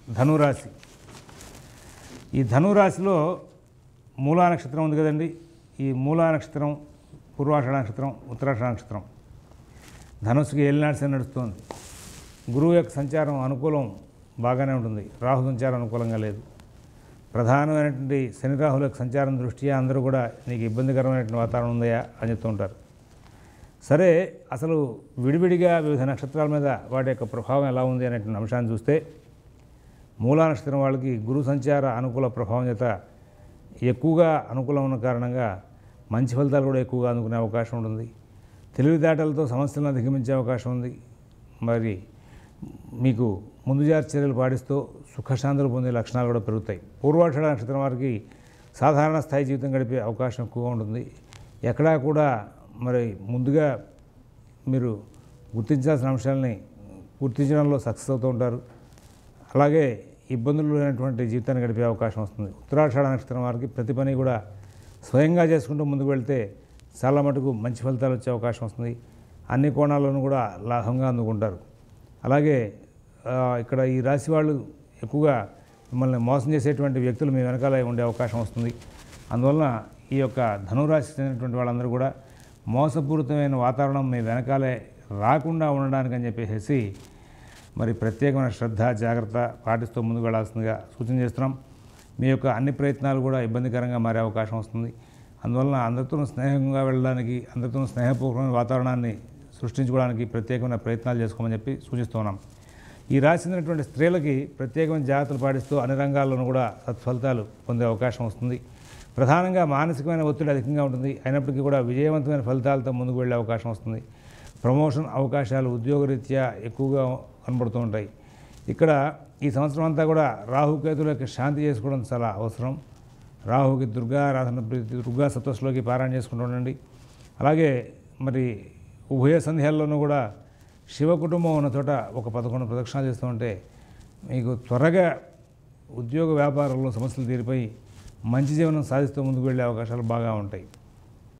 ధనురాశి ఈ ధనురాశిలో మూలా నక్షత్రం ఉంది కదండి ఈ మూలా నక్షత్రం పూర్వాషాఢ నక్షత్రం ఉత్తరాషాఢ నక్షత్రం ధనుసుకి ఏలినాడ్స్ నడుస్తుంది గురువు యొక్క సంచారం అనుకూలం బాగానే ఉంటుంది రాహు సంచారం అనుకూలంగా లేదు ప్రధానమైనటువంటి శని రాహుల యొక్క సంచారం దృష్ట్యా అందరూ కూడా నీకు ఇబ్బందికరమైనటువంటి వాతావరణం ఉందయా అని చెప్తూ ఉంటారు సరే అసలు విడివిడిగా వివిధ నక్షత్రాల మీద వాటి యొక్క ప్రభావం ఎలా ఉంది అనేటువంటి అంశాన్ని చూస్తే మూలా నక్షత్రం వాళ్ళకి గురు సంచార అనుకూల ప్రభావం చేత ఎక్కువగా అనుకూలం ఉన్న కారణంగా మంచి ఫలితాలు కూడా ఎక్కువగా అందుకునే అవకాశం ఉంటుంది తెలివితేటలతో సమస్యలను అధిగమించే అవకాశం ఉంది మరి మీకు ముందు జాగ్రత్త చర్యలు పాటిస్తూ సుఖశాంతులు పొందే లక్షణాలు కూడా పెరుగుతాయి పూర్వాషాఢ నక్షత్రం వారికి సాధారణ స్థాయి జీవితం గడిపే అవకాశం ఎక్కువగా ఉంటుంది ఎక్కడా కూడా మరి ముందుగా మీరు గుర్తించాల్సిన అంశాలని గుర్తించడంలో సక్సెస్ అవుతూ ఉంటారు అలాగే ఇబ్బందులు లేనటువంటి జీవితాన్ని గడిపే అవకాశం వస్తుంది ఉత్తరాషాఢ నక్షత్రం వారికి ప్రతి పని కూడా స్వయంగా చేసుకుంటూ ముందుకు వెళ్తే చాలా మటుకు మంచి ఫలితాలు వచ్చే అవకాశం వస్తుంది అన్ని కోణాల్లోనూ కూడా లాభంగా అందుకుంటారు అలాగే ఆ, ఇక్కడ ఈ రాశి వాళ్ళు ఎక్కువగా మిమ్మల్ని మోసం చేసేటువంటి వ్యక్తులు మీ వెనకాల ఉండే అవకాశం వస్తుంది అందువలన ఈ యొక్క ధనురాశి చెందినటువంటి వాళ్ళందరూ కూడా మోసపూరితమైన వాతావరణం మీ వెనకాలే రాకుండా ఉండడానికి అని చెప్పేసి మరి ప్రత్యేకమైన శ్రద్ధ జాగ్రత్త పాటిస్తూ ముందుకు వెళ్ళాల్సిందిగా సూచన చేస్తున్నాం మీ యొక్క అన్ని ప్రయత్నాలు కూడా ఇబ్బందికరంగా మారే అవకాశం వస్తుంది అందువలన అందరితో స్నేహంగా వెళ్ళడానికి అందరితో స్నేహపూర్వకమైన వాతావరణాన్ని సృష్టించుకోవడానికి ప్రత్యేకమైన ప్రయత్నాలు చేసుకోమని చెప్పి సూచిస్తున్నాం ఈ రాశి చెందినటువంటి స్త్రీలకి ప్రత్యేకమైన జాగ్రత్తలు పాటిస్తూ అన్ని రంగాల్లోనూ కూడా సత్ఫలితాలు పొందే అవకాశం వస్తుంది ప్రధానంగా మానసికమైన ఒత్తిడి అధికంగా ఉంటుంది అయినప్పటికీ కూడా విజయవంతమైన ఫలితాలతో ముందుకు వెళ్ళే అవకాశం వస్తుంది ప్రమోషన్ అవకాశాలు ఉద్యోగరీత్యా ఎక్కువగా కనబడుతూ ఉంటాయి ఇక్కడ ఈ సంవత్సరం అంతా కూడా రాహుకేతుల యొక్క శాంతి చేసుకోవడం చాలా అవసరం రాహుకి దుర్గా ఆరాధన ప్రీతి దుర్గా సప్తస్లోకి పారాయణ చేసుకుంటూ ఉండండి అలాగే మరి ఉభయ సంధ్యాల్లోనూ కూడా శివ కుటుంబం ఉన్న చోట ఒక పదకొండు ప్రదక్షిణాలు చేస్తూ ఉంటే మీకు త్వరగా ఉద్యోగ వ్యాపారంలో సమస్యలు తీరిపోయి మంచి జీవనం సాధిస్తూ ముందుకు వెళ్ళే అవకాశాలు బాగా ఉంటాయి